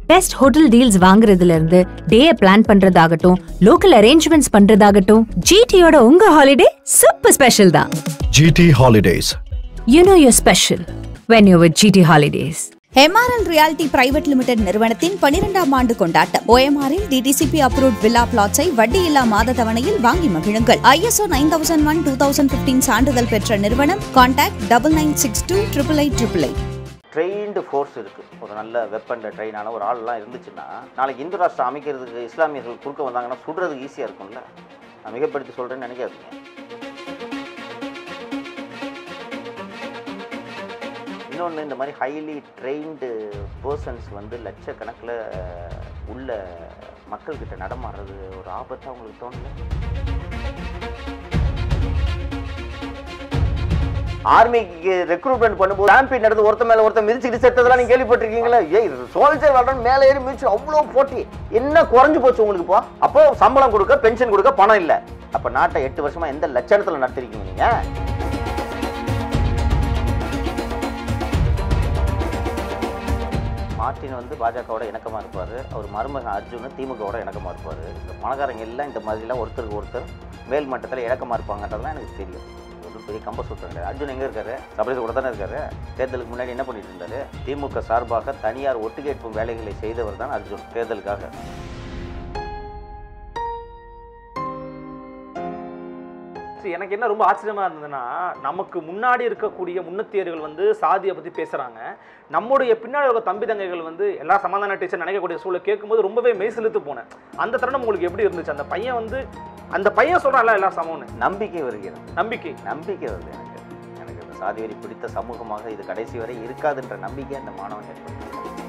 Best hotel deals வாங்குறதுல இருந்து day plan பண்றதாகட்டும் லோக்கல் அரேஞ்ச்மெண்ட்ஸ் பண்றதாகட்டும் ஜிடியோட உங்க ஹாலிடே சூப்பர் ஸ்பெஷல் தான் GT Holidays. You know your special when you with GT Holidays MRL Reality Private Limited நிறுவனத்தின் பனிரெண்டாம் ஆண்டு கொண்டாட்டம் ஓஎம்ஆரில் டிடிசிபி அப்ரூவ்ட் வில்லா பிளாட்ஸை வட்டியில்லா மாத தவணையில் வாங்கி மகிழுங்கள் ISO nine thousand one two thousand fifteen சான்றிதழ் பெற்ற நிறுவனம் contact double nine six two triple eight triple eight trained force இருக்குது ஒரு நல்ல வெப்பன்ல ட்ரெயினான ஒரு ஆள்லாம் இருந்துச்சுன்னா நாளைக்கு இந்து ராஷ்டிரம் அமைக்கிறதுக்கு இஸ்லாமியர்கள் குறுக்க வந்தாங்கன்னா சுடுறதுக்கு ஈஸியாக இருக்கும்ல நான் மிகப்படுத்தி சொல்கிறேன்னு நினைக்காதீங்க இன்னொன்று இந்த மாதிரி ஹைலி ட்ரெயின்டு பர்சன்ஸ் வந்து லட்சக்கணக்கில் உள்ள மக்கள்கிட்ட நடமாடுறது ஒரு ஆபத்தாக உங்களுக்கு தோணல ஆர்மிக்கு ரெக்ரூட்மெண்ட் பண்ணும்போது சாம்பியன் நடந்து ஒருத்த மேல ஒருத்த மிதிச்சுட்டு செத்ததெல்லாம் நீங்க கேள்விப்பட்டிருக்கீங்களா ஏய் சோல்ஜர் வரணும் மேலே ஏறி மிதிச்சு அவ்வளோ போட்டி என்ன குறைஞ்சு போச்சு உங்களுக்கு இப்போ அப்போ சம்பளம் கொடுக்க பென்ஷன் கொடுக்க பணம் இல்லை அப்ப நாட்டை எட்டு வருஷமா எந்த லட்சணத்துல நடத்திருக்கீங்க நீங்க மார்ட்டின் வந்து பாஜகவோட இணக்கமாக இருப்பார் அவர் மருமகன் அர்ஜுன் திமுகவோட இணக்கமாக இருப்பார் இந்த பணக்காரங்க எல்லாம் இந்த மாதிரிலாம் ஒருத்தருக்கு ஒருத்தர் மேல் மட்டத்தில் இணக்கமாக இருப்பாங்கன்றதுலாம் எனக்கு தெரியும் ஒரு பெரிய கம்ப சுத்தம் கிடையாது அர்ஜுன் எங்கே இருக்காரு சபரிசு கூட தானே இருக்காரு தேர்தலுக்கு முன்னாடி என்ன பண்ணிட்டு இருந்தாரு திமுக சார்பாக தனியார் ஒட்டுக்கேட்பு வேலைகளை செய்தவர் தான் அர்ஜுன் தேர்தலுக்காக சரி, எனக்கு என்ன ரொம்ப ஆச்சரியமா இருந்ததுன்னா நமக்கு முன்னாடி இருக்கக்கூடிய முன்னத்தியர்கள் வந்து சாதியை பத்தி பேசுறாங்க நம்முடைய பின்னாடி இருக்க தம்பி தங்கைகள் வந்து எல்லா சமாதான டீச்சர் நினைக்கக்கூடிய சூழலை கேட்கும்போது ரொம்பவே மெய் செலுத்து போனேன் அந்த தருணம் உங்களுக்கு எப்படி இருந்துச்சு அந்த பையன் வந்து அந்த பையன் சொல்றான்ல எல்லாம் சமம்னு நம்பிக்கை வருகிறது நம்பிக்கை நம்பிக்கை வருது எனக்கு எனக்கு இந்த சாதி வரி பிடித்த சமூகமாக இது கடைசி வரை இருக்காதுன்ற நம்பிக்கை அந்த மாணவன் ஏற்படுத்தி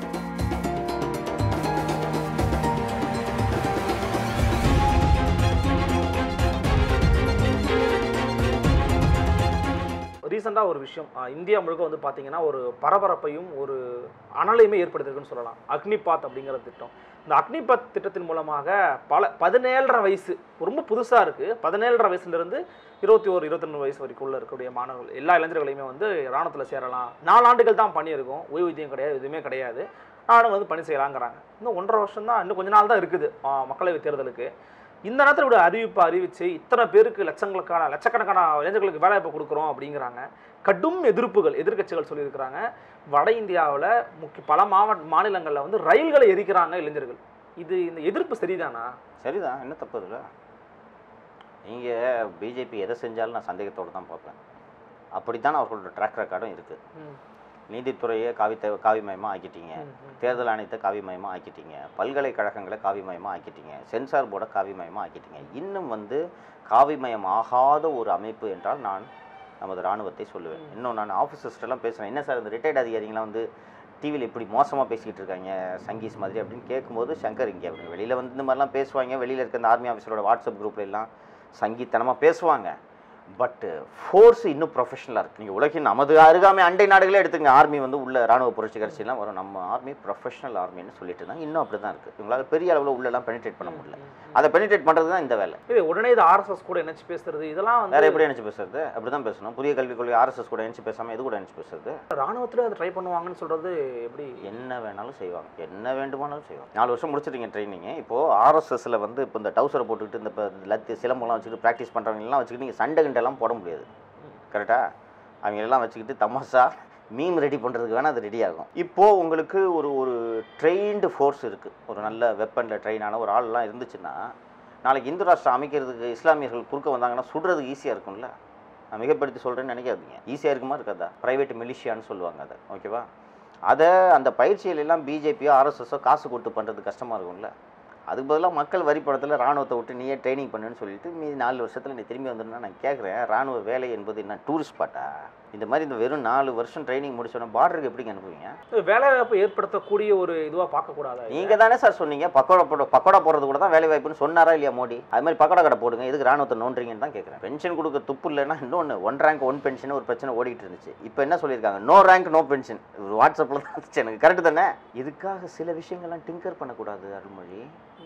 ரீசெண்டாக ஒரு விஷயம் ஆஹ் இந்தியா முழுக்க வந்து பார்த்தீங்கன்னா ஒரு பரபரப்பையும் ஒரு அனலையுமே ஏற்படுத்திருக்குன்னு சொல்லலாம் அக்னிபாத் அப்படிங்கிற திட்டம் இந்த அக்னிபாத் திட்டத்தின் மூலமாக பல பதினேழரை வயசு ரொம்ப புதுசாக இருக்குது பதினேழரை வயசுலேருந்து இருபத்தி ஒரு இருபத்தொன்று வயசு வரைக்கும் உள்ள இருக்கக்கூடிய மாணவர்கள் எல்லா இளைஞர்களையுமே வந்து இராணுவத்தில் சேரலாம் நாலு ஆண்டுகள் தான் பண்ணியிருக்கோம் ஓய்வூதியம் கிடையாது எதுவுமே கிடையாது நானும் வந்து பணி செய்யலாங்கிறாங்க இன்னும் ஒன்றரை வருஷம் தான் இன்னும் கொஞ்ச நாள் தான் இருக்குது ஆஹ் மக்களவைத் தேர்தலுக்கு இந்த நேரத்தில் இப்படி அறிவிப்பு அறிவிச்சு இத்தனை பேருக்கு லட்சங்களுக்கான லட்சக்கணக்கான இளைஞர்களுக்கு வேலைவாய்ப்பு கொடுக்குறோம் அப்படிங்கிறாங்க கடும் எதிர்ப்புகள் எதிர்க்கட்சிகள் சொல்லியிருக்கிறாங்க வட இந்தியாவில் முக்கிய பல மாவட்ட மாநிலங்களில் வந்து ரயில்களை எரிக்கிறாங்க இளைஞர்கள் இது இந்த எதிர்ப்பு சரிதானா சரிதான் என்ன தப்பு இருக்குல்ல நீங்கள் பிஜேபி எதை செஞ்சாலும் நான் சந்தேகத்தோடு தான் பார்ப்பேன் அப்படித்தான் அவர்களோட ட்ராக் ரெக்கார்டும் இருக்குது நீதித்துறையை காவி காவிமயமாக ஆக்கிட்டீங்க தேர்தல் ஆணையத்தை காவிமயமாக ஆக்கிட்டீங்க பல்கலைக்கழகங்களை காவிமயமாக ஆக்கிட்டீங்க சென்சார் போர்டை காவிமயமாக ஆக்கிட்டீங்க இன்னும் வந்து காவிமயம் ஆகாத ஒரு அமைப்பு என்றால் நான் நமது இராணுவத்தை சொல்லுவேன் இன்னும் நான் ஆஃபீஸர்ஸ்டெல்லாம் பேசுகிறேன் என்ன சார் இந்த ரிட்டையர்ட் அதிகாரிங்களாம் வந்து டிவியில் இப்படி மோசமாக பேசிக்கிட்டு இருக்காங்க சங்கீஸ் மாதிரி அப்படின்னு கேட்கும்போது சங்கர் இங்கே அப்படின்னு வெளியில் வந்து இந்த மாதிரிலாம் பேசுவாங்க வெளியில் இருக்க இந்த ஆர்மி ஆஃபீஸரோட வாட்ஸ்அப் குரூப்ல எல்லாம் சங்கீத்தனமாக பேசுவாங்க பட்டு ஃபோர்ஸ் இன்னும் ப்ரொஃபஷனலாக இருக்குது நீங்கள் உலகின் நமது அருகாமை அண்டை நாடுகளே எடுத்துங்க ஆர்மி வந்து உள்ள ராணுவ புரட்சி கட்சியெல்லாம் வரும் நம்ம ஆர்மி ப்ரொஃபஷனல் ஆர்மின்னு சொல்லிட்டு இருந்தாங்க இன்னும் அப்படி தான் இருக்குது இவங்களால பெரிய அளவில் உள்ளெல்லாம் பெனிட்ரேட் பண்ண முடியல அதை பெனிட்ரேட் பண்ணுறது தான் இந்த வேலை இது உடனே இது ஆர்எஸ்எஸ் கூட நினைச்சு பேசுறது இதெல்லாம் வேற வந்து எப்படி நினச்சி பேசுறது அப்படி தான் பேசணும் புதிய கல்விக் கொள்கை ஆர்எஸ்எஸ் கூட நினச்சி பேசாமல் எது கூட நினச்சி பேசுறது ராணுவத்துல அதை ட்ரை பண்ணுவாங்கன்னு சொல்றது எப்படி என்ன வேணாலும் செய்வாங்க என்ன வேண்டுமானாலும் செய்வாங்க நாலு வருஷம் முடிச்சிட்டீங்க ட்ரைனிங் இப்போது ஆர்எஸ்எஸ்ல வந்து இப்போ இந்த டவுசரை போட்டுக்கிட்டு இந்த இப்போ லத்தி சிலம்பெல்லாம் வச்சுக்கிட்டு ப்ராக்டிஸ் பண்ணுறவங்க எல்லாம் வச்சுக்கிட்டு நீங்கள் சண்டை கிண்டெல்லாம் போட முடியாது கரெக்டா அவங்க எல்லாம் வச்சுக்கிட்டு தமாஷா மீம் ரெடி பண்ணுறதுக்கு வேணால் அது ரெடி ஆகும் இப்போது உங்களுக்கு ஒரு ஒரு ட்ரெயின்டு ஃபோர்ஸ் இருக்குது ஒரு நல்ல வெப்பனில் ட்ரெயினான ஒரு ஆள்லாம் இருந்துச்சுன்னா நாளைக்கு இந்து ராஷ்டிரம் அமைக்கிறதுக்கு இஸ்லாமியர்கள் குறுக்க வந்தாங்கன்னா சுடுறதுக்கு ஈஸியாக இருக்கும்ல நான் மிகப்படுத்தி சொல்கிறேன்னு நினைக்காதீங்க ஈஸியாக இருக்குமா இருக்காதா ப்ரைவேட் மிலிஷியான்னு சொல்லுவாங்க அதை ஓகேவா அதை அந்த பயிற்சிகள் எல்லாம் பிஜேபியோ ஆர்எஸ்எஸோ காசு கொடுத்து பண்ணுறது கஷ்டமாக இருக்கும்ல அதுக்கு பதிலாக மக்கள் வரி படத்தில் ராணுவத்தை விட்டு நீயே ட்ரைனிங் பண்ணுன்னு சொல்லிட்டு மீதி நாலு வருஷத்தில் நீ திரும்பி வந்துருன்னா நான் கேட்குறேன் ராணுவ வேலை என்பது என்ன டூரிஸ்ட் ஸ்பாட்டா இந்த மாதிரி இந்த வெறும் நாலு வருஷம் ட்ரைனிங் முடிச்சோன்னா பார்டருக்கு எப்படிங்க அனுப்புவீங்க வேலை வாய்ப்பு ஏற்படுத்தக்கூடிய ஒரு இதுவா பார்க்க கூடாதா இதை? நீங்கள் தானே சார் சொன்னீங்க பக்கோடா போட பக்கோடா போடுறது கூட தான் வேலை வாய்ப்புன்னு சொன்னாரா இல்லையா மோடி அது மாதிரி பக்கோடா கடை போடுங்க எதுக்கு ராணுவத்தை நோண்டுறீங்கன்னு தான் கேட்குறேன் பென்ஷன் கொடுக்க துப்பு இல்லைன்னா இன்னொன்று ஒன் ரேங்க் ஒன் பென்ஷன் ஒரு பிரச்சனை ஓடிட்டு இருந்துச்சு இப்போ என்ன சொல்லியிருக்காங்க நோ ரேங்க் நோ பென்ஷன் வாட்ஸ்அப்பில் தான் இருந்துச்சு எனக்கு கரெக்டு தானே இதுக்காக சில விஷயங்கள்லாம் டிங்கர் பண்ணக்கூடாது அருள்மொழி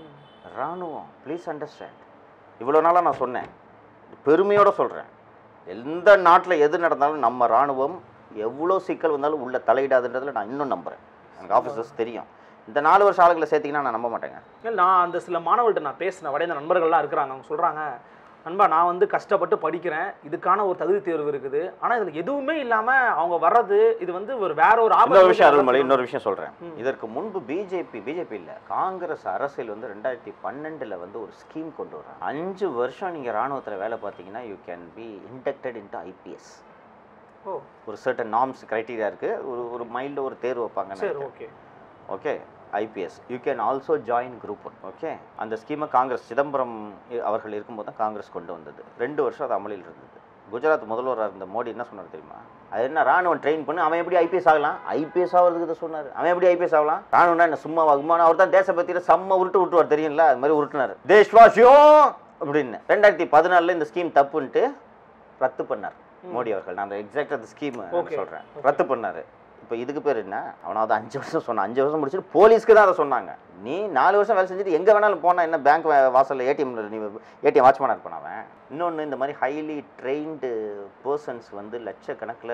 ராணுவம் ப்ளீஸ் அண்டர்ஸ்டாண்ட் இவ்வளோ நாளாக நான் சொன்னேன் பெருமையோடு சொல்கிறேன் எந்த நாட்டில் எது நடந்தாலும் நம்ம ராணுவம் எவ்வளோ சிக்கல் வந்தாலும் உள்ள தலையிடாதுன்றதுல நான் இன்னும் நம்புகிறேன் எனக்கு ஆஃபீஸர்ஸ் தெரியும் இந்த நாலு வருஷம் ஆளுங்களை சேர்த்தீங்கன்னா நான் நம்ப மாட்டேங்க இல்ல, நான் அந்த சில மாணவர்கள்ட்ட நான் பேசின வடைந்த நண்பர்கள்லாம் இருக்கிறாங்க அவங்க சொல்றாங்க நண்பா நான் வந்து கஷ்டப்பட்டு படிக்கிறேன் இதுக்கான ஒரு தகுதி தேர்வு இருக்குது ஆனா இதுல எதுவுமே இல்லாம அவங்க வர்றது இது வந்து ஒரு வேற ஒரு இன்னொரு ஆபத்து விஷயம் அருள்மொழி இன்னொரு விஷயம் சொல்றேன் ம். இதற்கு முன்பு பிஜேபி பிஜேபி இல்ல காங்கிரஸ் அரசியல் வந்து ரெண்டாயிரத்தி பன்னெண்டுல வந்து ஒரு ஸ்கீம் கொண்டு வராங்க அஞ்சு வருஷம் நீங்க ராணுவத்துல வேலை பார்த்தீங்கன்னா you can be inducted into IPS ஓ ஒரு சர்டன் நார்ம்ஸ் கிரைட்டீரியா இருக்கு ஒரு ஒரு மைல்டு ஒரு தேர்வு வைப்பாங்க சரி okay okay IPS you can also join group one okay அந்த ஸ்கீமை காங்கிரஸ் சிதம்பரம் இ- அவர்கள் இருக்கும்போது தான் காங்கிரஸ் கொண்டு வந்தது ரெண்டு வருஷம் அது அமலில் இருந்தது குஜராத் முதல்வராக இருந்த மோடி என்ன சொன்னார் தெரியுமா அது என்ன ராணுவம் ட்ரெயின் பண்ணி அவன் எப்படி ஐபிஎஸ் ஆகலாம் ஐபிஎஸ் ஆகிறதுக்கு இதை சொன்னார் அவன் எப்படி ஐபிஎஸ் ஆகலாம் ராணுவம்னா என்ன சும்மா வகுமான அவர் தான் தேசபக்தியில் செம்ம உருட்டு விட்டுவார் தெரியும்ல அது மாதிரி உருட்டுனார் தேஷ்வாசியம் அப்படின்னு ரெண்டாயிரத்தி பதினாலில் இந்த ஸ்கீம் தப்புன்ட்டு ரத்து பண்ணார் மோடி அவர்கள் நான் அந்த எக்ஸாக்ட் அந்த ஸ்கீம் Okay. சொல்கிறேன் ரத்து பண்ணார் இப்போ இதுக்கு பேர் என்ன அவனாவது அஞ்சு வருஷம் சொன்னான் அஞ்சு வருஷம் முடிச்சுட்டு போலீஸ்க்கு தான் அதை சொன்னாங்க நீ நாலு வருஷம் வேலை செஞ்சுட்டு எங்கே வேணாலும் போனால் என்ன பேங்க் வாசலில் ஏடிஎம்ல நீ ஏடிஎம் வாட்ச்மேனாக இருப்பான் அவன் இன்னொன்று இந்த மாதிரி ஹைலி ட்ரெயின்டு பர்சன்ஸ் வந்து லட்சக்கணக்கில்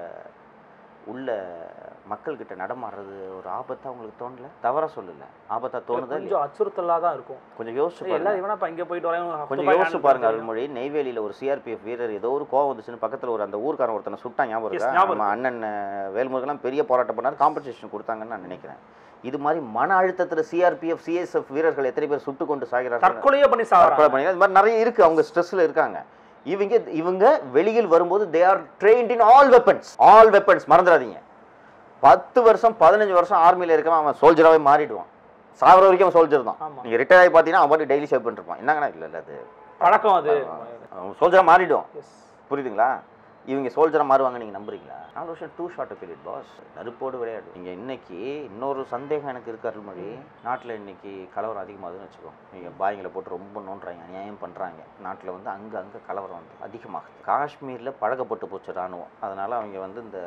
உள்ள மக்கள்கிட்ட நடமாடுறது ஒரு ஆபத்தாக உங்களுக்கு தோணல தவறாக சொல்லல ஆபத்தாக தோணுதா இல்லையா? கொஞ்சம் அச்சுறுத்தலா தான் இருக்கும் கொஞ்சம் யோசிச்சு ஏய், பாருங்க எல்லாரும் இவனா இப்ப இங்க போயிட்டு வரேன் கொஞ்சம் யோசிச்சு பாருங்க அருள்மொழி நெய்வேலியில் ஒரு சிஆர்பிஎஃப் வீரர் ஏதோ ஒரு கோவம் வந்துச்சுன்னு பக்கத்தில் ஒரு அந்த ஊர்க்காரன் ஒருத்தனை சுட்டான் ஞாபகம் Yes, இருக்கா ஞாபகம் நம்ம அண்ணன் அஹ், வேல்முருகன்லாம் பெரிய போராட்டம் பண்ணார் காம்பன்சேஷன் கொடுத்தாங்கன்னு நான் நினைக்கிறேன் இது மாதிரி மன அழுத்தத்தில் சிஆர்பிஎஃப் சிஎஸ்எஃப் வீரர்கள் எத்தனை பேர் சுட்டு கொண்டு சாகிறார்கள் தற்கொலையே பண்ணி தற்கொலை சாகுறாங்க பண்ணி இது மாதிரி நிறைய இருக்கு அவங்க ஸ்ட்ரெஸ்ல இருக்காங்க இவங்க இவங்க வெளியில் வரும்போது they are trained in all weapons all weapons மறந்துடாதீங்க பத்து வருஷம் பதினஞ்சு வருஷம் ஆர்மியில் இருக்கவன் அவன் சோல்ஜராகவே மாறிடுவான் சாகிற வரைக்கும் அவன் சோல்ஜர் தான் ஆமா. நீங்க ரிட்டையர் ஆகி பார்த்தீங்கன்னா அவன் பாட்டு டெய்லி சேவ் பண்ணிருப்பான் என்னங்கண்ணா இல்லை இல்லை அது பழக்கம் அது அவன் சோல்ஜராக மாறிடும் Yes. புரியுதுங்களா இவங்க சோல்ஜராக மாறுவாங்க நீங்கள் நம்புறீங்களா நாலு வருஷம் டூ ஷார்ட் பீரியட் பாஸ் நெருப்போடு விளையாடு நீங்கள் இன்னைக்கு இன்னொரு சந்தேகம் எனக்கு இருக்கு அருள்மொழி நாட்டில் இன்னைக்கு கலவரம் அதிகமாகுதுன்னு வச்சுக்கோ நீங்கள் பாய்ங்களை போட்டு ரொம்ப நோண்டுறாங்க அநியாயம் பண்ணுறாங்க நாட்டில் வந்து அங்கே அங்கே கலவரம் வந்து அதிகமாகுது காஷ்மீரில் பழக்கப்பட்டு போச்சு ராணுவம் அதனால் அவங்க வந்து இந்த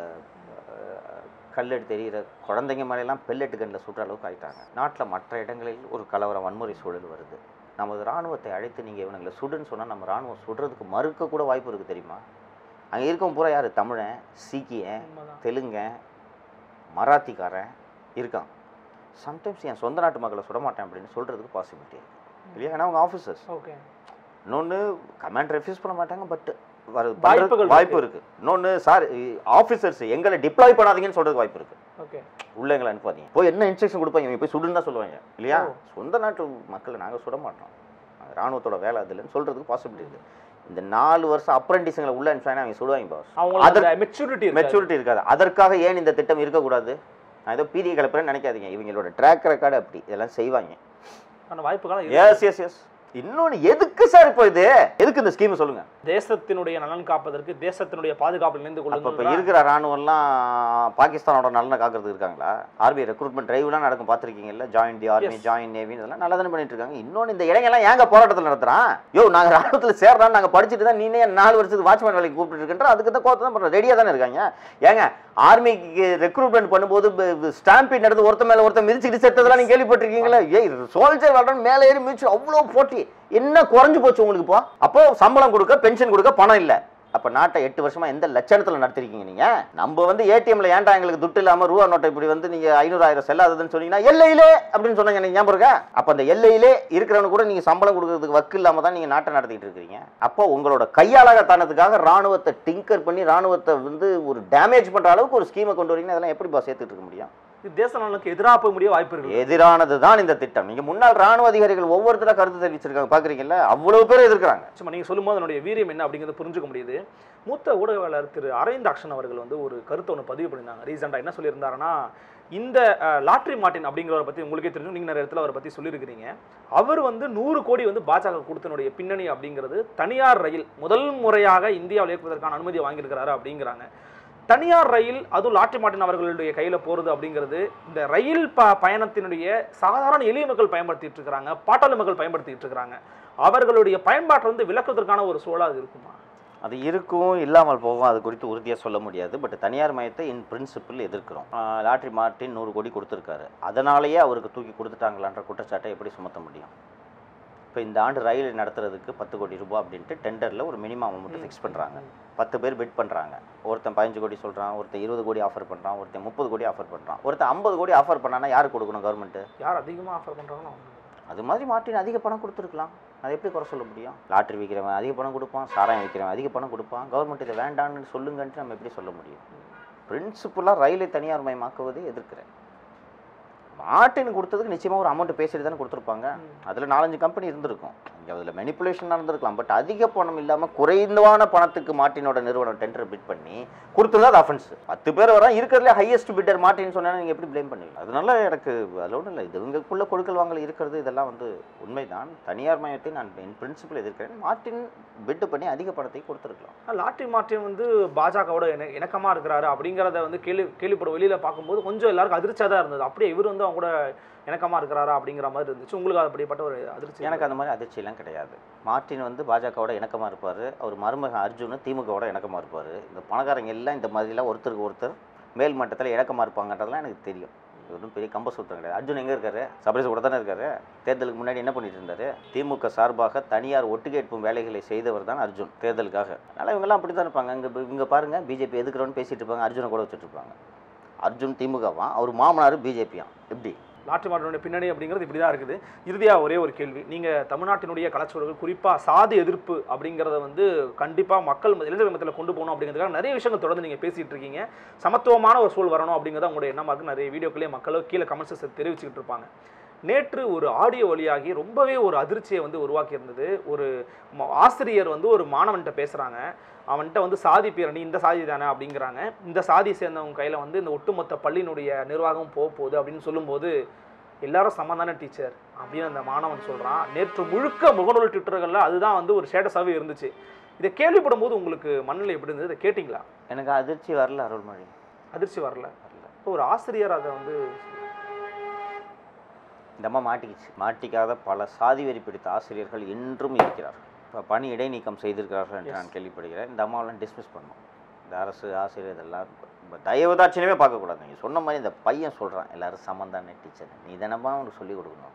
அஹ், கல்லெடுத்து எறிகிற குழந்தைங்க மேலெல்லாம் பெல்லெட்டு கண்ணில் சுடுற அளவுக்கு ஆயிட்டாங்க நாட்டில் மற்ற இடங்களில் ஒரு கலவரம் வன்முறை சூழல் வருது நமது ராணுவத்தை அழைத்து நீங்கள் இவனுங்களை சுடுன்னு சொன்னால் நம்ம ராணுவம் சுடுறதுக்கு மறுக்க கூட வாய்ப்பு இருக்குது தெரியுமா அங்கே இருக்கவன் பூரா யார் தமிழன் சீக்கியன் உண்மைதான். தெலுங்கன் மராத்திக்காரன் இருக்கான் சம்டைம்ஸ் என் சொந்த நாட்டு மக்களை சுட மாட்டேன் அப்படின்னு சொல்கிறதுக்கு பாசிபிலிட்டி இருக்கு இல்லையா ஏன்னா அவங்க ஆஃபீஸர்ஸ் ஓகே இன்னொன்று கமாண்ட் ரெஃப்யூஸ் பண்ண மாட்டாங்க பட் வர வாய்ப்புகள் பண்றதுக்கு வாய்ப்பு இருக்கு இன்னொன்று சார் ஆஃபீஸர்ஸ் எங்களை டிப்ளாய் பண்ணாதீங்கன்னு சொல்றதுக்கு வாய்ப்பு இருக்கு ஓகே உள்ள எங்களை அனுப்பாதீங்க போய் என்ன இன்ஸ்ட்ரக்ஷன் கொடுப்பாங்க இவங்க போய் சுடுன்னு தான் சொல்லுவாங்க இல்லையா ஓ. சொந்த நாட்டு மக்களை நாங்கள் சுட மாட்டோம் நாங்க ராணுவத்தோட வேலை அது இல்லைன்னு சொல்றதுக்கு பாசிபிலிட்டி இருக்கு இந்த நாலு வருஷம் அப்ரண்டிஸுங்களை உள்ள அனுப்பிச்சாங்கன்னா அவங்க சுடுவாங்க பாஸ் அவங்களுக்கு மெச்சூரிட்டி மெச்சூரிட்டி இருக்காது அதற்காக ஏன் இந்த திட்டம் இருக்கக்கூடாது நான் ஏதோ பீதியை கிளப்புறேன்னு நினைக்காதீங்க இவங்களோட ட்ராக் ரெக்கார்டு அப்படி இதெல்லாம் செய்வாங்க அந்த வாய்ப்புகள் இருக்கு. எஸ் எஸ் எஸ் இன்னொன்று எதுக்கு சார் இப்போ இது எதுக்கு இந்த ஸ்கீம் சொல்லுங்க தேசத்தினுடைய நலன் காப்பதற்கு தேசத்தினுடைய பாதுகாப்பில் இணைந்து அப்போ இப்போ கொள்ளுங்கள் இருக்கிற ராணுவம்லாம் பாகிஸ்தானோட நலனை காக்கிறதுக்கு இருக்காங்களா ஆர்மி ரெக்ரூட்மெண்ட் டிரைவ்லாம் நடக்கும் பார்த்துருக்கீங்கல்ல join the army Yes. Join navy இதெல்லாம் நல்லா தானே பண்ணிட்டு இருக்காங்க இன்னொன்று இந்த இளைஞர்லாம் ஏங்க போராட்டத்தில் நடத்துறான் யோ நாங்கள் ராணுவத்தில் சேர்றோம் நாங்கள் படிச்சுட்டு தான் நீனே நாலு வருஷத்துக்கு வாட்ச்மேன் வேலைக்கு கூப்பிட்டு இருக்கின்ற அதுக்கு தான் கோர்த்து தான் பண்ணுறோம் ரெடியாக தானே இருக்காங்க ஏங்க ஆர்மிக்கு ரெக்ரூட்மெண்ட் பண்ணும்போது ஸ்டாம்பிங் நடந்து ஒருத்த மேலே ஒருத்தன் மிதிச்சுட்டு செத்ததெல்லாம் நீங்கள் கேள்விப்பட்டிருக்கீங்களா ஏய் சோல்ஜர் வாழ்றோம் மேலே ஏறி மிதிச்சு அவ்வளோ போட்டி என்ன குறைஞ்சு போச்சு உங்களுக்கு இப்போ அப்போ சம்பளம் கொடுக்க பென்ஷன் கொடுக்க பணம் இல்லை அப்ப நாட்டை எட்டு வருஷமா எந்த லட்சணத்துல நடத்திருக்கீங்க நீங்க நம்ம வந்து ஏடிஎம்ல ஏன்டா எங்களுக்கு துட்டு இல்லாம ரூபா நோட்டை இப்படி வந்து நீங்க ஐநூறு ஆயிரம் செல்லாததுன்னு சொன்னீங்கன்னா எல்லையிலே அப்படின்னு சொன்னாங்க எனக்கு ஞாபகம் இருக்கா அப்ப அந்த எல்லையிலே இருக்கிறவனு கூட நீங்க சம்பளம் கொடுக்கறதுக்கு வக்கு இல்லாம தான் நீங்க நாட்டை நடத்திட்டு இருக்கீங்க அப்போ உங்களோட கையாளகத்தனத்துக்காக ராணுவத்தை டிங்கர் பண்ணி ராணுவத்தை வந்து ஒரு டேமேஜ் பண்ற அளவுக்கு ஒரு ஸ்கீமை கொண்டு வரீங்கன்னா அதெல்லாம் எப்படி பாஸ் சேர்த்துட்டு இருக்க முடியும் இது தேச நலனுக்கு எதிராக போய் முடிய வாய்ப்பு இருக்கு எதிரானது தான் இந்த திட்டம் நீங்க முன்னாள் ராணுவ அதிகாரிகள் ஒவ்வொருத்தர கருத்து தெரிவிச்சிருக்காங்க பாக்குறீங்கல்ல அவ்வளவு பேர் எதிர்க்கிறாங்க சும்மா நீங்க சொல்லும்போது அதனுடைய வீரியம் என்ன அப்படிங்கிறத புரிஞ்சுக்க முடியுது மூத்த ஊடகவாளர் திரு அரவிந்த் அக்ஷன் அவர்கள் வந்து ஒரு கருத்தை ஒன்று பதிவு பண்ணியிருந்தாங்க ரீசெண்டாக என்ன சொல்லியிருந்தாருன்னா இந்த அஹ், லாட்ரி மார்ட்டின் அப்படிங்கிறவரை பற்றி உங்களுக்கே தெரியும் நீங்கள் நிறைய இடத்துல அவரை பற்றி சொல்லியிருக்கிறீங்க அவர் வந்து நூறு கோடி வந்து பாஜக கொடுத்தனுடைய பின்னணி அப்படிங்கிறது தனியார் ரயில் முதல் முறையாக இந்தியாவில் இயக்குவதற்கான அனுமதியை வாங்கியிருக்கிறாரு அப்படிங்கிறாங்க தனியார் ரயில் அதுவும் லாட்ரி மார்ட்டின் அவர்களுடைய கையில் போகிறது அப்படிங்கிறது இந்த ரயில் ப பயணத்தினுடைய சாதாரண எளிய மக்கள் பயன்படுத்திட்டு இருக்கிறாங்க பாட்டாளி மக்கள் பயன்படுத்திட்டு இருக்கிறாங்க அவர்களுடைய பயன்பாட்டை வந்து விளக்குவதற்கான ஒரு சூழல் அது இருக்குமா அது இருக்கும் இல்லாமல் போகும் அது குறித்து உறுதியாக சொல்ல முடியாது பட் தனியார் மயத்தை இன் பிரின்சிபிள் எதிர்க்கிறோம் ஆஹ் லாட்ரி மார்ட்டின் நூறு கோடி கொடுத்துருக்காரு அதனாலேயே அவருக்கு தூக்கி கொடுத்துட்டாங்களான்ற குற்றச்சாட்டை எப்படி சுமத்த முடியும் இப்போ இந்த ஆண்டு ரயில் நடத்துறதுக்கு பத்து கோடி ரூபாய் அப்படின்ட்டு டெண்டரில் ஒரு மினிமம் அமௌண்ட் ஃபிக்ஸ் பண்ணுறாங்க பத்து பேர் பிட் பண்ணுறாங்க ஒருத்தன் பதினஞ்சு கோடி சொல்கிறான் ஒருத்தன் இருபது கோடி ஆஃபர் பண்ணுறான் ஒருத்தன் முப்பது கோடி ஆஃபர் பண்ணுறான் ஒருத்தன் ஐம்பது கோடி ஆஃபர் பண்ணானா யாருக்கு கொடுக்கணும் கவர்மெண்ட்டு யார் அதிகமாக ஆஃபர் பண்ணுறாங்களோ அது மாதிரி மார்ட்டின் அதிக பணம் கொடுத்துருக்கலாம் அதை எப்படி குறை சொல்ல முடியும் லாட்டரி விற்கிறவன் அதிக பணம் கொடுப்பான் சாராயம் விற்கிறவன் அதிக பணம் கொடுப்பான் கவர்மெண்ட் இதை வேண்டான்னு சொல்லுங்கன்ட்டு நம்ம எப்படி சொல்ல முடியும் பிரின்சிபலாக ரயிலை தனியார் மயமாக்குவதை எதிர்க்கிறேன் மார்ட்டின் கொடுத்ததுக்கு நிச்சயமாக ஒரு அமௌண்ட் பேசிட்டு தானே கொடுத்துருப்பாங்க அதில் நாலஞ்சு கம்பெனி இருந்திருக்கும் இங்கே அதில் மெனிப்புலேஷன் நடந்திருக்கலாம் பட் அதிக பணம் இல்லாமல் குறைந்தவான பணத்துக்கு மார்ட்டினோட நிறுவனம் டெண்டர் பிட் பண்ணி கொடுத்துருந்தா அது அஃபென்ஸ் பத்து பேர் வரா இருக்கிறதுல ஹையஸ்ட் பிட்டர் மார்ட்டின்னு சொன்னா நீங்கள் எப்படி ப்ளேம் பண்ணுவீங்க அதனால எனக்கு அதோட இல்லை இது இவங்களுக்குள்ள கொடுக்கல் வாங்கல் இருக்கிறது இதெல்லாம் வந்து உண்மைதான் தனியார் மயத்தை நான் இன் பிரின்சிபல் எதிர்க்கிறேன் மார்ட்டின் பிட் பண்ணி அதிக பணத்தை கொடுத்துருக்கலாம் லாட்ரி மார்ட்டின் வந்து பாஜகவோட இண இணக்கமாக இருக்கிறாரு அப்படிங்கிறத வந்து கேள்வி கேள்விப்பட வெளியில் பார்க்கும்போது கொஞ்சம் எல்லாருக்கும் அதிர்ச்சியாக தான் இருந்தது அப்படியே இவர் வந்து அவங்க கூட இணக்கமாக இருக்கிறாரா அப்படிங்கிற மாதிரி இருந்துச்சு உங்களுக்கு அது அப்படிப்பட்ட ஒரு அதிர்ச்சி எனக்கு அந்த மாதிரி அதிர்ச்சியெல்லாம் கிடையாது மார்ட்டின் வந்து பாஜகவோட இணக்கமாக இருப்பார் அவர் மருமகன் அர்ஜுன் திமுகவோட இணக்கமாக இருப்பார் இந்த பணக்காரங்க எல்லாம் இந்த மாதிரிலாம் ஒருத்தருக்கு ஒருத்தர் மேல் மட்டத்தில் இணக்கமாக இருப்பாங்கன்றதெல்லாம் எனக்கு தெரியும் இது ஒன்றும் பெரிய கம்ப சூத்திரம் கிடையாது அர்ஜுன் எங்கே இருக்காரு சபரிஸ் கூட தானே இருக்காரு தேர்தலுக்கு முன்னாடி என்ன பண்ணிட்டு இருந்தாரு திமுக சார்பாக தனியார் ஒட்டு கேட்பும் வேலைகளை செய்தவர் தான் அர்ஜுன் தேர்தலுக்காக அதனால் இவங்கெல்லாம் அப்படி தான் இருப்பாங்க இங்கே இங்கே பாருங்க பிஜேபி எதுக்குறோன்னு பேசிட்டு இருப்பாங்க அர்ஜுனை கூட வச்சுட்டு இருப்பாங்க அர்ஜுன் திமுகவான் அவர் மாமனார் பிஜேபியான் எப்படி லாட்ரி மார்ட்டினுடைய பின்னணி அப்படிங்கிறது இப்படி தான் இருக்குது இறுதியாக ஒரே ஒரு கேள்வி நீங்கள் தமிழ்நாட்டினுடைய கலாச்சாரங்கள் குறிப்பாக சாதி எதிர்ப்பு அப்படிங்கிறத வந்து கண்டிப்பாக மக்கள் மத்திய- இளைஞர்கள் மத்தியில் கொண்டு போகணும் அப்படிங்கிறதுக்காக நிறைய விஷயங்கள் தொடர்ந்து நீங்கள் பேசிகிட்டு இருக்கீங்க சமத்துவமான ஒரு சூழல் வரணும் அப்படிங்கிறத உங்களுடைய எண்ணமாக இருக்கு நிறைய வீடியோக்களே மக்களும் கீழே கமெண்ட்ஸை தெரிவிச்சுக்கிட்டு இருப்பாங்க நேற்று ஒரு ஆடியோ வழியாகி ரொம்பவே ஒரு அதிர்ச்சியை வந்து உருவாக்கி இருந்தது ஒரு ம- ஆசிரியர் வந்து ஒரு மாணவன்கிட்ட பேசுகிறாங்க அவன்கிட்ட வந்து சாதி பேர் நீ இந்த சாதி தானே அப்படிங்கிறாங்க இந்த சாதி சேர்ந்தவங்க கையில் வந்து இந்த ஒட்டுமொத்த பள்ளியினுடைய நிர்வாகம் போக போகுது அப்படின்னு சொல்லும்போது எல்லாரும் சமந்தான டீச்சர் அப்படின்னு அந்த மாணவன் சொல்கிறான் நேற்று முழுக்க முகநூல் ட்விட்டர்களில் அதுதான் வந்து ஒரு ஸ்டேட்டஸாகவே இருந்துச்சு இதை கேள்விப்படும் போது உங்களுக்கு மண்ணில் எப்படி இருந்தது இதை கேட்டிங்களா எனக்கு அதிர்ச்சி வரல அருள்மொழி அதிர்ச்சி வரல வரல இப்போ ஒரு ஆசிரியர் அதை வந்து இந்த அம்மா மாட்டிக்கிச்சு மாட்டிக்காத பல சாதி வெறி பிடித்த ஆசிரியர்கள் இன்றும் இருக்கிறார்கள் இப்போ பணி இடைநீக்கம் செய்திருக்கிறார்கள் என்று Yes. நான் கேள்விப்படுகிறேன் இந்த அம்மாவெல்லாம் டிஸ்மிஸ் பண்ணணும் இந்த அரசு ஆசிரியர் இதெல்லாம் இப்ப தயவுதாட்சியமே பார்க்கக்கூடாது நீங்கள் சொன்ன மாதிரி இந்த பையன் சொல்கிறான் எல்லாரும் சமந்தானே டீச்சர் நீ தானம்மா அவனுக்கு சொல்லிக் கொடுக்கணும்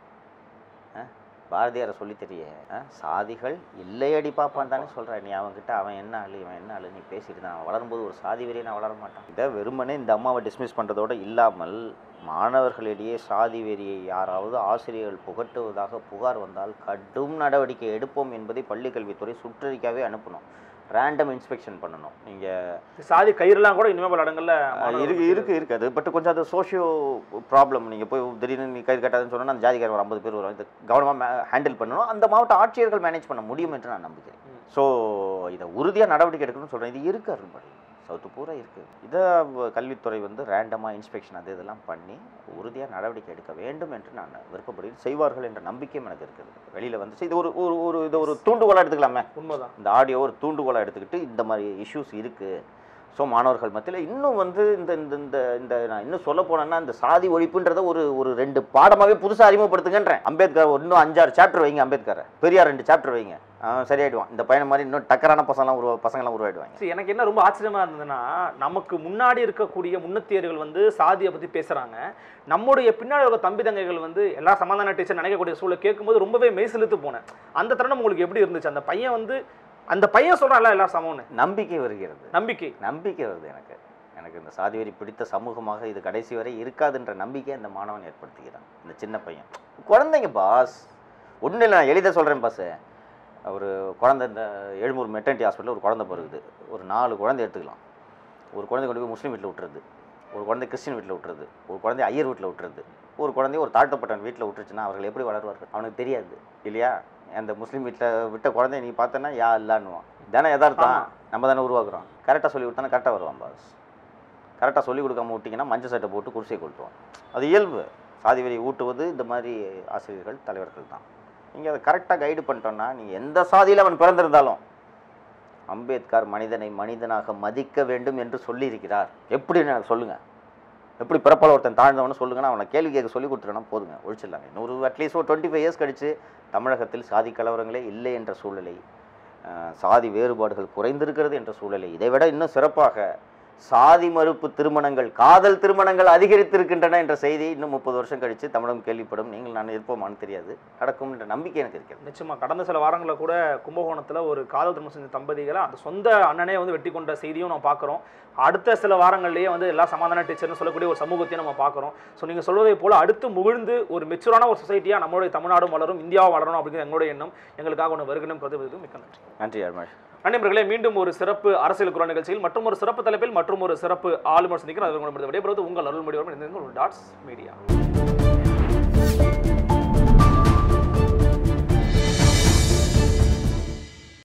ஆ? பாரதியாரை சொல்லி தெரிய ஆ? சாதிகள் இல்லையடி பாப்பான்னு தானே சொல்கிறேன் நீ அவன்கிட்ட அவன் என்ன ஆளு இவன் என்ன ஆளு நீ பேசிட்டு தான் அவன் வளரும்போது ஒரு சாதி வெறியை நான் வளர மாட்டான் இதை வெறுமனே இந்த அம்மாவை டிஸ்மிஸ் பண்ணுறதோடு இல்லாமல் மாணவர்களிடையே சாதி வெறியை யாராவது ஆசிரியர்கள் புகட்டுவதாக புகார் வந்தால் கடும் நடவடிக்கை எடுப்போம் என்பதை பள்ளிக்கல்வித்துறை சுற்றறிக்கையாகவே அனுப்பணும் ரேண்டம் இன்ஸ்பெக்ஷன் பண்ணணும் நீங்கள் சாதி கயிறுலாம் கூட இனிமே பல இடங்கள்ல இருக்கு இருக்கு இருக்கு அது பட் கொஞ்சம் அது சோஷியோ ப்ராப்ளம் நீங்கள் போய் திடீர்னு நீ கை கட்டாதுன்னு சொன்னால் அந்த ஜாதிக்காரர் ஒரு ஐம்பது பேர் வரும் இது கவனமாக ஹேண்டில் பண்ணணும் அந்த மாவட்ட ஆட்சியர்கள் மேனேஜ் பண்ண முடியும் என்று நான் நம்புகிறேன் ம். ஸோ இதை உறுதியாக நடவடிக்கை எடுக்கணும்னு சொல்கிறேன் இது இருக்கு அருள்மொழி சவுத்து பூரா இருக்குது இதை வ- கல்வித்துறை வந்து ரேண்டமாக இன்ஸ்பெக்ஷன் அது இதெல்லாம் பண்ணி உறுதியாக நடவடிக்கை எடுக்க வேண்டும் என்று நான் விருப்பப்படுகிறேன் செய்வார்கள் என்ற நம்பிக்கையும் எனக்கு இருக்குது வெளியில் வந்து இது ஒரு ஒரு ஒரு இதை ஒரு தூண்டுகோலாக எடுத்துக்கலாமே உண்மைதான் இந்த ஆடியோ ஒரு தூண்டுகோலாக எடுத்துக்கிட்டு இந்த மாதிரி இஷ்யூஸ் இருக்குது ஸோ மாணவர்கள் மத்தியில் இன்னும் வந்து இந்த இந்த இந்த இந்த நான் இன்னும் சொல்ல போனேன்னா இந்த சாதி ஒழிப்புன்றத ஒரு ஒரு ரெண்டு பாடமாகவே புதுசாக அறிமுகப்படுத்துங்கன்றேன் அம்பேத்கர் ஒரு இன்னும் அஞ்சாறு சாப்டர் வைங்க அம்பேத்கரை பெரியார் ரெண்டு சாப்டர் வைங்க அவன் சரியாயிடுவான் இந்த பையன் மாதிரி இன்னும் டக்கரான பசங்களாம் உருவா பசங்களாம் உருவாயிடுவாங்க சரி, எனக்கு என்ன ரொம்ப ஆச்சரியமா இருந்ததுன்னா நமக்கு முன்னாடி இருக்கக்கூடிய முன்னத்தியர்கள் வந்து சாதியை பத்தி பேசுறாங்க நம்முடைய பின்னாடி இருக்க தம்பி தங்கைகள் வந்து எல்லா சமாதான டீச்சர் நினைக்கக்கூடிய சூழலை கேட்கும்போது ரொம்பவே மெய் செலுத்து போனேன் அந்த தருணம் உங்களுக்கு எப்படி இருந்துச்சு அந்த பையன் வந்து அந்த பையன் சொல்றான்ல எல்லாரும் சமம்னு நம்பிக்கை வருகிறது நம்பிக்கை நம்பிக்கை வருது எனக்கு எனக்கு இந்த சாதி வெறி பிடித்த சமூகமாக இது கடைசி வரை இருக்காதுன்ற நம்பிக்கையை அந்த மாணவன் ஏற்படுத்திக்கிறான் இந்த சின்ன பையன் குழந்தைங்க பாஸ் ஒன்றும் இல்லை நான் எளிதாக சொல்கிறேன் பாஸ் ஒரு குழந்தை இந்த எழும்பூர் மெட்டர்னிட்டி ஹாஸ்பிட்டலில் ஒரு குழந்தை பிறகுது ஒரு நாலு குழந்தை எடுத்துக்கலாம் ஒரு குழந்தை கொண்டு போய் முஸ்லீம் வீட்டில் விட்டுறது ஒரு குழந்தை கிறிஸ்டின் வீட்டில் விட்டுறது ஒரு குழந்தை ஐயர் வீட்டில் விட்டுறது ஒரு குழந்தைய ஒரு தாழ்த்தப்பட்டவன் வீட்டில் விட்டுருச்சுன்னா அவர்கள் எப்படி வளருவார்கள் அவனுக்கு தெரியாது இல்லையா அந்த முஸ்லீம் வீட்டில் விட்ட குழந்தைய நீ பார்த்தேன்னா யா இல்லான்னுவான் தானே யதார்த்தம் ஆமா. நம்ம தானே உருவாக்குறோம் கரெக்டாக சொல்லி விட்டானா கரெக்டாக வருவான் பாஸ் கரெக்டாக சொல்லி கொடுக்காம விட்டிங்கன்னா மஞ்சள் சட்டை போட்டு குடிசையை கொளுத்துவான் அது இயல்பு சாதி வெறி ஊட்டுவது இந்த மாதிரி ஆசிரியர்கள் தலைவர்கள் தான் நீங்கள் அதை கரெக்டாக கைடு பண்ணிட்டோன்னா நீ எந்த சாதியில் அவன் பிறந்திருந்தாலும் அம்பேத்கர் மனிதனை மனிதனாக மதிக்க வேண்டும் என்று சொல்லியிருக்கிறார் எப்படின்னு எனக்கு சொல்லுங்கள் எப்படி பிறப்பால் ஒருத்தன் தாழ்ந்தவனு சொல்லுங்கன்னா அவனை கேள்வி கேட்க சொல்லி கொடுத்துட்டோன்னா போதுங்க ஒழிச்சிடலாங்க இன்னொரு அட்லீஸ்ட் ஒரு டுவெண்ட்டி ஃபைவ் இயர்ஸ் கழிச்சு தமிழகத்தில் சாதி கலவரங்களே இல்லை என்ற சூழலை அஹ், சாதி வேறுபாடுகள் குறைந்திருக்கிறது என்ற சூழலை இதை விட இன்னும் சிறப்பாக சாதி மறுப்பு திருமணங்கள் காதல் திருமணங்கள் அதிகரித்திருக்கின்றன என்ற செய்தி இன்னும் முப்பது வருஷம் கழித்து தமிழகம் கேள்விப்படும் நீங்கள் நான் இருப்போமான்னு தெரியாது நடக்கும் என்ற நம்பிக்கை எனக்கு இருக்கிறது நிச்சயமா கடந்த சில வாரங்களில் கூட கும்பகோணத்துல ஒரு காதல் திருமணம் செஞ்ச தம்பதிகளை அந்த சொந்த அண்ணனே வந்து வெட்டி கொண்ட செய்தியும் நம்ம பார்க்குறோம் அடுத்த சில வாரங்கள்லேயே வந்து எல்லா சமாதான டீச்சர்னு சொல்லக்கூடிய ஒரு சமூகத்தையும் நம்ம பார்க்குறோம் ஸோ நீங்கள் சொல்வதை போல அடுத்து முகிழ்ந்து ஒரு மெச்சூரான ஒரு சொசைட்டியாக நம்மளுடைய தமிழ்நாடும் வளரும் இந்தியாவும் வளரணும் அப்படிங்கிற எங்களுடைய எண்ணம் எங்களுக்காக ஒன்று வருகணும் பிரதிபலித்து மிக்க நன்றி நன்றி அருமாஷ் நண்பர்களே மீண்டும் ஒரு சிறப்பு அரசியல் குரல் நிகழ்ச்சியில் மற்றும் ஒரு சிறப்பு தலைப்பில் மற்றும் ஒரு சிறப்பு ஆளுநர் சந்திக்கிறோம் அது உங்களை விடைபெறுவது உங்கள் அருள்மொழி வரும் டாட்ஸ் மீடியா